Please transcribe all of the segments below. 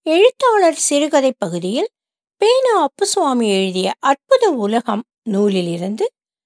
எழுத்தாளர் சிறுகதை பகுதியில் பேனா அப்புசுவாமி எழுதிய அற்புத உலகம் நூலிலிருந்து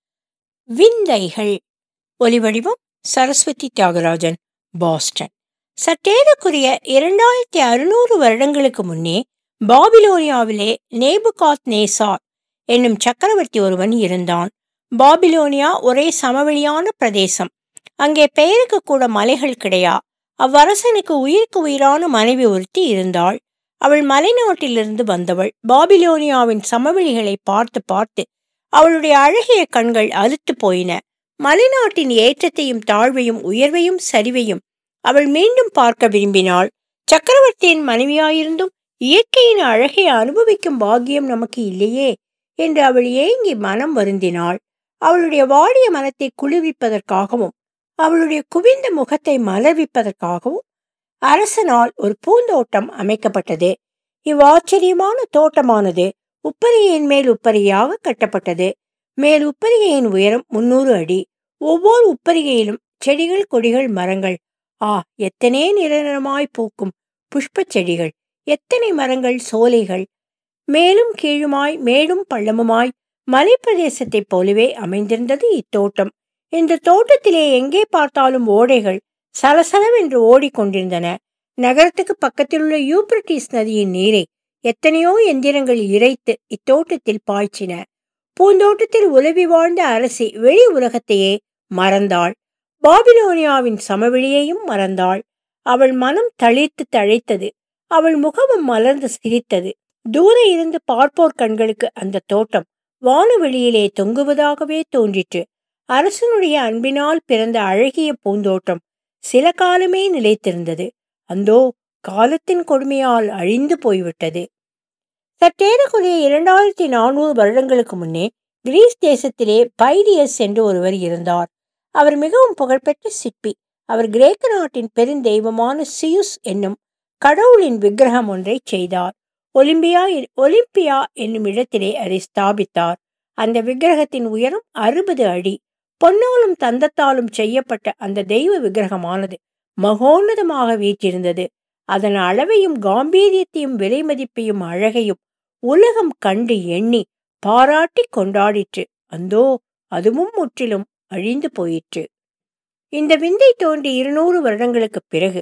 விந்தைகள் ஒலிவடிவம் சரஸ்வதி தியாகராஜன் பாஸ்டன் சற்றேறக்குரிய இரண்டாயிரத்தி அறுநூறு வருடங்களுக்கு முன்னே பாபிலோனியாவிலே நேபுகாத் நேசார் என்னும் சக்கரவர்த்தி ஒருவன் இருந்தான் பாபிலோனியா ஒரே சமவெளியான பிரதேசம் அங்கே பெயருக்கு கூட மலைகள் கிடையா அவ்வரசனுக்கு உயிருக்கு உயிரான மனைவி ஒருத்தி இருந்தாள் அவள் மலைநாட்டிலிருந்து வந்தவள் பாபிலோனியாவின் சமவெளிகளை பார்த்து பார்த்து அவளுடைய அழகிய கண்கள் அலுத்து போயின மலைநாட்டின் ஏற்றத்தையும் தாழ்வையும் உயர்வையும் சரிவையும் அவள் மீண்டும் பார்க்க விரும்பினாள் சக்கரவர்த்தியின் மனைவியாயிருந்தும் இயற்கையின் அழகை அனுபவிக்கும் பாக்கியம் நமக்கு இல்லையே என்று அவள் ஏங்கி மனம் வருந்தினாள் அவளுடைய வாடிய மனத்தை குளிர்விப்பதற்காகவும் அவளுடைய குவிந்த முகத்தை மலர்விப்பதற்காகவும் அரசனால் ஒரு பூந்தோட்டம் அமைக்கப்பட்டது இவ்வாச்சரியமான தோட்டமானது உப்பரிகையின் மேல் உப்பரிகையாக கட்டப்பட்டது மேல் உப்பரிகையின் உயரம் முன்னூறு அடி ஒவ்வொரு உப்பரிகையிலும் செடிகள் கொடிகள் மரங்கள் ஆ எத்தனை நிறநிறமாய் பூக்கும் புஷ்பச் செடிகள் எத்தனை மரங்கள் சோலைகள் மேலும் கீழுமாய் மேடும் பள்ளமுமாய் மலைப்பிரதேசத்தைப் போலவே அமைந்திருந்தது இத்தோட்டம் இந்த தோட்டத்திலே எங்கே பார்த்தாலும் ஓடைகள் சலசலவென்று ஓடிக்கொண்டிருந்தன நகரத்துக்கு பக்கத்தில் உள்ள யூப்ரட்டிஸ் நதியின் நீரை எத்தனையோ எந்திரங்கள் இறைத்து இத்தோட்டத்தில் பாய்ச்சின பூந்தோட்டத்தில் உலவி வாழ்ந்த அரசி வெளி உலகத்தையே மறந்தாள் பாபிலோனியாவின் சமவெளியையும் மறந்தாள் அவள் மனம் தளிர்த்து தழைத்தது அவள் முகமும் மலர்ந்து சிரித்தது தூர இருந்து பார்ப்போர் கண்களுக்கு அந்த தோட்டம் வானவெளியிலே தொங்குவதாகவே தோன்றிற்று அரசனுடைய அன்பினால் பிறந்த அழகிய பூந்தோட்டம் சில காலமே நிலைத்திருந்தது அந்தோ காலத்தின் கொடுமையால் அழிந்து போய்விட்டது சற்றேறக்குறைய இரண்டாயிரத்தி நானூறு வருடங்களுக்கு முன்னே கிரீஸ் தேசத்திலே பைடியஸ் என்று ஒருவர் இருந்தார் அவர் மிகவும் புகழ்பெற்ற சிற்பி அவர் கிரேக்க நாட்டின் பெருந்தெய்வமான சியுஸ் என்னும் கடவுளின் விக்கிரகம் ஒன்றை செய்தார் ஒலிம்பியா ஒலிம்பியா என்னும் இடத்திலே அதை ஸ்தாபித்தார் அந்த விக்கிரகத்தின் உயரம் அறுபது அடி பொன்னாலும் தந்தத்தாலும் செய்யப்பட்ட அந்த தெய்வ விக்கிரகமானது மகோன்னதமாக வீற்றிருந்தது அதன் அளவையும் காம்பீரியத்தையும் விலை மதிப்பையும் அழகையும் உலகம் கண்டு எண்ணி பாராட்டி கொண்டாடிற்று அந்தோ அதுவும் முற்றிலும் அழிந்து போயிற்று இந்த விந்தை தோன்றி இருநூறு வருடங்களுக்கு பிறகு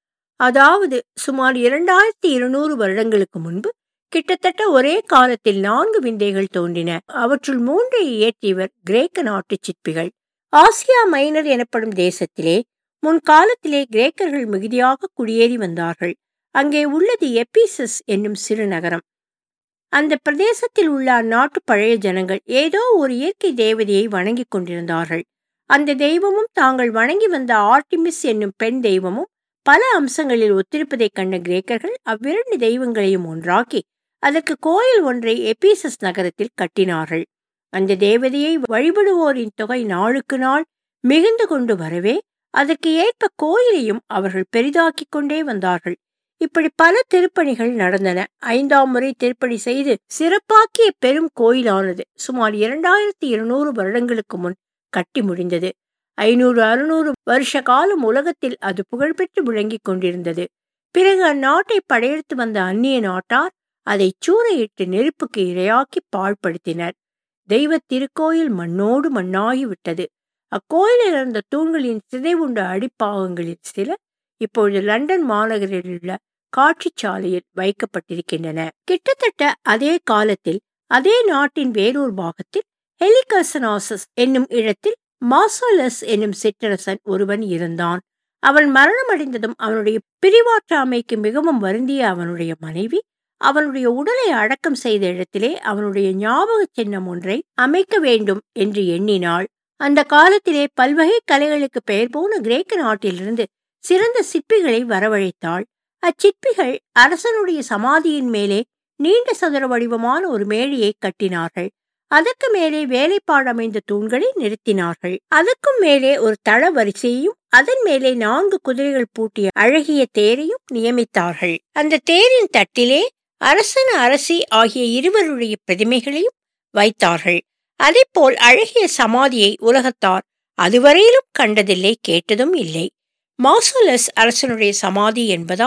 அதாவது சுமார் இரண்டாயிரத்தி இருநூறு வருடங்களுக்கு முன்பு கிட்டத்தட்ட ஒரே காலத்தில் நான்கு விந்தைகள் தோன்றின அவற்றுள் மூன்றை இயற்றியவர் கிரேக்க நாட்டு சிற்பிகள் ஆசியா மைனர் எனப்படும் தேசத்திலே முன்காலத்திலே கிரேக்கர்கள் மிகுதியாக குடியேறி வந்தார்கள் அங்கே உள்ளது எபிசஸ் என்னும் சிறு நகரம் அந்த பிரதேசத்தில் உள்ள அந்நாட்டு பழைய ஜனங்கள் ஏதோ ஒரு இயற்கை தேவதையை வணங்கி கொண்டிருந்தார்கள் அந்த தெய்வமும் தாங்கள் வணங்கி வந்த ஆர்டிமிஸ் என்னும் பெண் தெய்வமும் பல அம்சங்களில் ஒத்திருப்பதைக் கண்ட கிரேக்கர்கள் அவ்விரண்டு தெய்வங்களையும் ஒன்றாக்கி அதற்கு கோயில் ஒன்றை எபிசஸ் நகரத்தில் கட்டினார்கள் அந்த தேவதையை வழிபடுவோரின் தொகை நாளுக்கு நாள் மிகுந்து கொண்டு வரவே அதற்கு ஏற்ப கோயிலையும் அவர்கள் பெரிதாக்கிக் கொண்டே வந்தார்கள் இப்படி பல திருப்பணிகள் நடந்தன ஐந்தாம் முறை திருப்பணி செய்து சிறப்பாக்கிய பெரும் கோயிலானது சுமார் இரண்டாயிரத்தி இருநூறு வருடங்களுக்கு முன் கட்டி முடிந்தது ஐநூறு அறுநூறு வருஷ காலம் உலகத்தில் அது புகழ்பெற்று விளங்கிக் கொண்டிருந்தது பிறகு அந்நாட்டை படையெடுத்து வந்த அந்நிய நாட்டார் அதை சூறையிட்டு நெருப்புக்கு இரையாக்கி பாழ்படுத்தினர் தெய்வ திருக்கோயில் மண்ணோடு மண்ணாகி விட்டது அக்கோயிலில் இருந்த தூண்களின் சிதைவுண்ட அடிப்பாகங்களில் சில இப்பொழுது லண்டன் மாநகரில் உள்ள காட்சிச்சாலையில் வைக்கப்பட்டிருக்கின்றன கிட்டத்தட்ட அதே காலத்தில் அதே நாட்டின் வேறொரு பாகத்தில் ஹெலிகசனாசஸ் என்னும் இடத்தில் மாசோலஸ் என்னும் சிற்றரசன் ஒருவன் இருந்தான் அவன் மரணமடைந்ததும் அவனுடைய பிரிவாற்றாமைக்கு மிகவும் வருந்திய அவனுடைய மனைவி அவனுடைய உடலை அடக்கம் செய்த இடத்திலே அவனுடைய ஞாபக சின்னம் ஒன்றை அமைக்க வேண்டும் என்று எண்ணினாள் அந்த காலத்திலே பல்வகை கலைகளுக்கு பெயர் போன கிரேக்க நாட்டிலிருந்து சிறந்த சிற்பிகளை வரவழைத்தாள் அச்சிற்பிகள் அரசனுடைய சமாதியின் மேலே நீண்ட சதுர வடிவமான ஒரு மேடையை கட்டினார்கள் அதற்கு மேலே வேலைப்பாடமைந்த தூண்களை நிறுத்தினார்கள் அதற்கும் மேலே ஒரு தள வரிசையையும் அதன் மேலே நான்கு குதிரைகள் பூட்டிய அழகிய தேரையும் நியமித்தார்கள் அந்த தேரின் தட்டிலே அரசன் அரசி ஆகிய இருவருடைய பிரதிமைகளையும் வைத்தார்கள் அதேபோல் அழகிய சமாதியை உலகத்தார் அதுவரையிலும் கண்டதில்லை கேட்டதும் இல்லை மாசோலஸ் அரசனுடைய சமாதி என்பதால்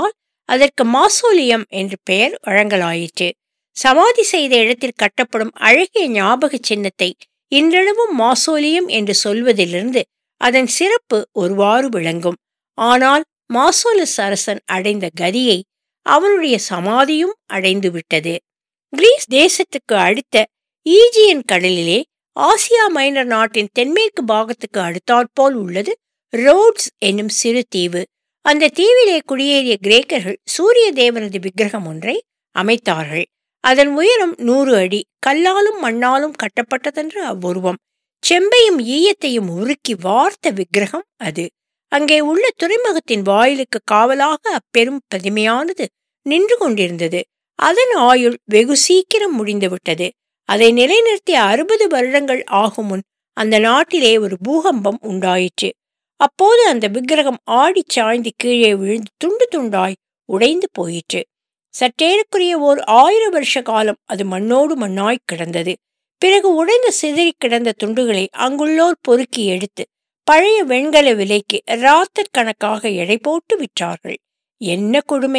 அதற்கு மாசோலியம் என்று பெயர் வழங்கலாயிற்று சமாதி செய்த இடத்தில் கட்டப்படும் அழகிய ஞாபக சின்னத்தை இன்றளவும் மாசோலியம் என்று சொல்வதிலிருந்து அதன் சிறப்பு ஒருவாறு விளங்கும் ஆனால் மாசோலஸ் அரசன் அடைந்த கதியை அவனுடைய சமாதியும் அடைந்து விட்டது கிரீஸ் தேசத்துக்கு அடுத்த ஈஜியன் கடலிலே ஆசியா மைனர் நாட்டின் தென்மேற்கு பாகத்துக்கு அடுத்தாற்போல் உள்ளது ரோட்ஸ் என்னும் சிறு தீவு அந்த தீவிலே குடியேறிய கிரேக்கர்கள் சூரிய தேவனது விக்கிரகம் ஒன்றை அமைத்தார்கள் அதன் உயரம் நூறு அடி கல்லாலும் மண்ணாலும் கட்டப்பட்டதென்று அவ்வுருவம் செம்பையும் ஈயத்தையும் உருக்கி வார்த்த விக்கிரகம் அது அங்கே உள்ள துறைமுகத்தின் வாயிலுக்கு காவலாக அப்பெரும் பிரதிமையானது நின்று கொண்டிருந்தது அதன் ஆயுள் வெகு சீக்கிரம் முடிந்துவிட்டது அதை நிலைநிறுத்திய அறுபது வருடங்கள் ஆகும் முன் அந்த நாட்டிலே ஒரு பூகம்பம் உண்டாயிற்று அப்போது அந்த விக்கிரகம் ஆடி சாய்ந்து கீழே விழுந்து துண்டு துண்டாய் உடைந்து போயிற்று சற்றேறக்குரிய ஓர் ஆயிரம் வருஷ காலம் அது மண்ணோடு மண்ணாய் கிடந்தது பிறகு உடைந்து சிதறி கிடந்த துண்டுகளை அங்குள்ளோர் பொறுக்கி எடுத்து பழைய வெண்கல விலைக்கு ராத்தர் கணக்காக எடை போட்டு விற்றார்கள் என்ன கொடுமை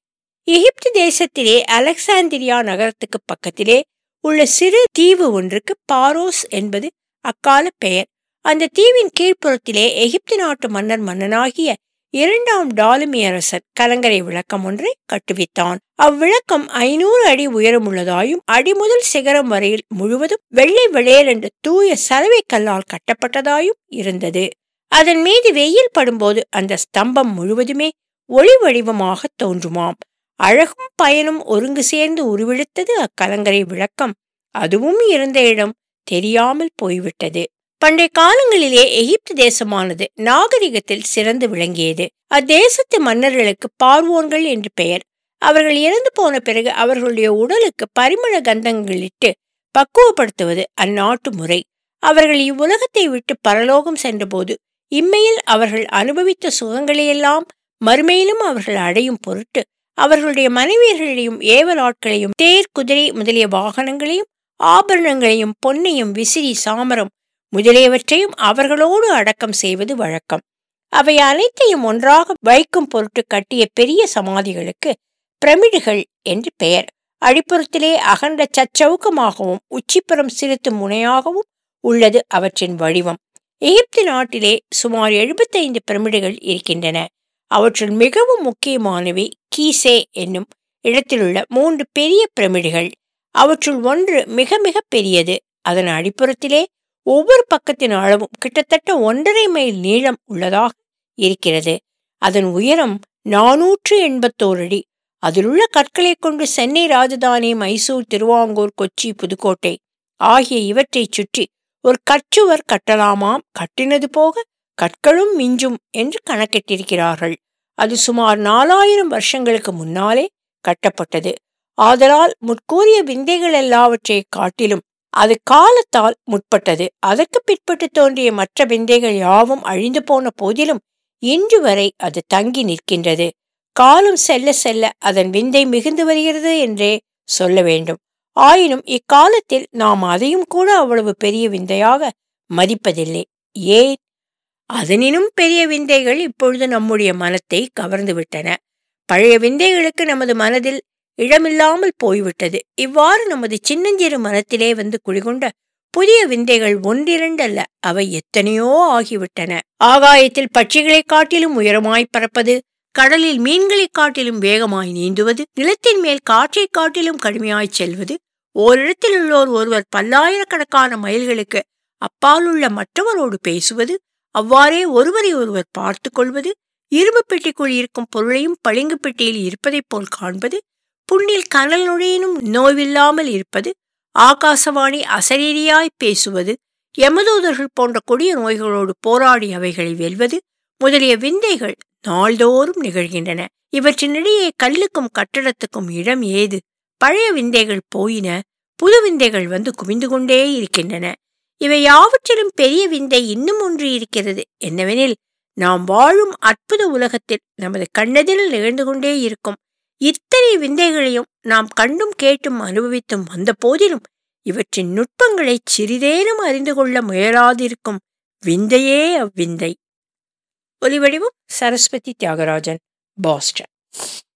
எகிப்து தேசத்திலே அலெக்சாந்திரியா நகரத்துக்கு பக்கத்திலே உள்ள சிறு தீவு ஒன்றுக்கு பாரோஸ் என்பது அக்கால பெயர் அந்த தீவின் கீழ்ப்புறத்திலே எகிப்து நாட்டு மன்னர் மன்னனாகிய இரண்டாம் டாலுமி அரசன் கலங்கரை விளக்கம் ஒன்றை கட்டுவித்தான் அவ்விளக்கம் ஐநூறு அடி உயரமுள்ளதாயும் அடி முதல் சிகரம் வரையில் முழுவதும் வெள்ளை வெளேர் என்ற தூய சலவை கல்லால் கட்டப்பட்டதாயும் இருந்தது அதன் மீது வெயில் படும்போது அந்த ஸ்தம்பம் முழுவதுமே ஒளி வடிவமாக தோன்றுமாம் அழகும் பயனும் ஒருங்கு சேர்ந்து உருவெடுத்தது அக்கலங்கரை விளக்கம் அதுவும் இருந்த இடம் தெரியாமல் போய்விட்டது பண்டைய காலங்களிலே எகிப்து தேசமானது நாகரிகத்தில் சிறந்து விளங்கியது அத்தேசத்து மன்னர்களுக்கு பார்வோன்கள் என்று பெயர் அவர்கள் இறந்து போன பிறகு அவர்களுடைய உடலுக்கு பரிமள கந்தங்களிட்டு பக்குவப்படுத்துவது அந்நாட்டு முறை அவர்கள் இவ்வுலகத்தை விட்டு பரலோகம் சென்றபோது இம்மையில் அவர்கள் அனுபவித்த சுகங்களையெல்லாம் மறுமையிலும் அவர்கள் அடையும் பொருட்டு அவர்களுடைய மனைவியர்களையும் ஏவலாட்களையும் தேர் குதிரை முதலிய வாகனங்களையும் ஆபரணங்களையும் பொன்னையும் விசிறி சாமரம் முதலியவற்றையும் அவர்களோடு அடக்கம் செய்வது வழக்கம் அவை அனைத்தையும் ஒன்றாக வைக்கும் பொருட்டு கட்டிய பெரிய சமாதிகளுக்கு பிரமிடுகள் என்று பெயர் அடிப்புறத்திலே அகண்ட சச்சவுக்கமாகவும் உச்சிப்புறம் சிறுத்தும் முனையாகவும் உள்ளது அவற்றின் வடிவம் எகிப்து நாட்டிலே சுமார் எழுபத்தைந்து பிரமிடுகள் இருக்கின்றன அவற்றுள் மிகவும் முக்கியமானவை கீசே என்னும் இடத்திலுள்ள மூன்று பெரிய பிரமிடுகள் அவற்றுள் ஒன்று மிக மிக பெரியது அதன் அடிப்புறத்திலே ஒவ்வொரு பக்கத்தின் அளவும் கிட்டத்தட்ட ஒன்றரை மைல் நீளம் உள்ளதாக இருக்கிறது அதன் உயரம் நாநூற்று எண்பத்தோரு அடி அதிலுள்ள கற்களை கொண்டு சென்னை ராஜதானி மைசூர் திருவாங்கூர் கொச்சி புதுக்கோட்டை ஆகிய இவற்றை சுற்றி ஒரு கச்சுவர் கட்டலாமாம் கட்டினது போக கற்களும் மிஞ்சும் என்று கணக்கிட்டிருக்கிறார்கள் அது சுமார் நாலாயிரம் வருஷங்களுக்கு முன்னாலே கட்டப்பட்டது ஆதலால் முற்கூறிய விந்தைகள் எல்லாவற்றை காட்டிலும் அது காலத்தால் முற்பட்டது அதற்கு பிற்பட்டு தோன்றிய மற்ற விந்தைகள் யாவும் அழிந்து போன போதிலும் இன்று வரை அது தங்கி நிற்கின்றது காலம் செல்ல செல்ல அதன் விந்தை மிகுந்து வருகிறது என்றே சொல்ல வேண்டும் ஆயினும் இக்காலத்தில் நாம் அதையும் கூட அவ்வளவு பெரிய விந்தையாக மதிப்பதில்லை ஏன் அதனினும் பெரிய விந்தைகள் இப்பொழுது நம்முடைய மனத்தை கவர்ந்து விட்டன பழைய விந்தைகளுக்கு நமது மனதில் இடமில்லாமல் போய்விட்டது இவ்வாறு நமது சின்னஞ்சிறு மனத்திலே வந்து குடிகொண்ட புதிய விந்தைகள் ஒன்றிரண்டல்ல அவை எத்தனையோ ஆகிவிட்டன ஆகாயத்தில் பட்சிகளைக் காட்டிலும் உயரமாய் பறப்பது கடலில் மீன்களைக் காட்டிலும் வேகமாய் நீந்துவது நிலத்தின் மேல் காற்றைக் காட்டிலும் கடுமையாய் செல்வது ஓரிடத்தில் உள்ளோர் ஒருவர் பல்லாயிரக்கணக்கான மைல்களுக்கு அப்பால் உள்ள மற்றவரோடு பேசுவது அவ்வாறே ஒருவரை ஒருவர் பார்த்து கொள்வது இரும்பு பெட்டிக்குள் இருக்கும் பொருளையும் பளிங்கு பெட்டியில் இருப்பதைப் போல் காண்பது புண்ணில் கனல் நுழையினும் நோய்வில்லாமல் இருப்பது ஆகாசவாணி அசரீரியாய் பேசுவது யமதூதர்கள் போன்ற கொடிய நோய்களோடு போராடி அவைகளை வெல்வது முதலிய விந்தைகள் நாள்தோறும் நிகழ்கின்றன இவற்றினிடையே கல்லுக்கும் கட்டடத்துக்கும் இடம் ஏது பழைய விந்தைகள் போயின புது விந்தைகள் வந்து குவிந்து கொண்டே இருக்கின்றன இவை யாவற்றிலும் பெரிய விந்தை இன்னும் ஒன்று இருக்கிறது என்னவெனில் நாம் வாழும் அற்புத உலகத்தில் நமது கண்ணெதில் நிகழ்ந்து கொண்டே இருக்கும் இத்தனை விந்தைகளையும் நாம் கண்டும் கேட்டும் அனுபவித்தும் வந்த போதிலும் இவற்றின் நுட்பங்களை சிறிதேனும் அறிந்து கொள்ள முயலாதிருக்கும் விந்தையே அவ்விந்தை ஒலிவடிவம் சரஸ்வதி தியாகராஜன் பாஸ்டன்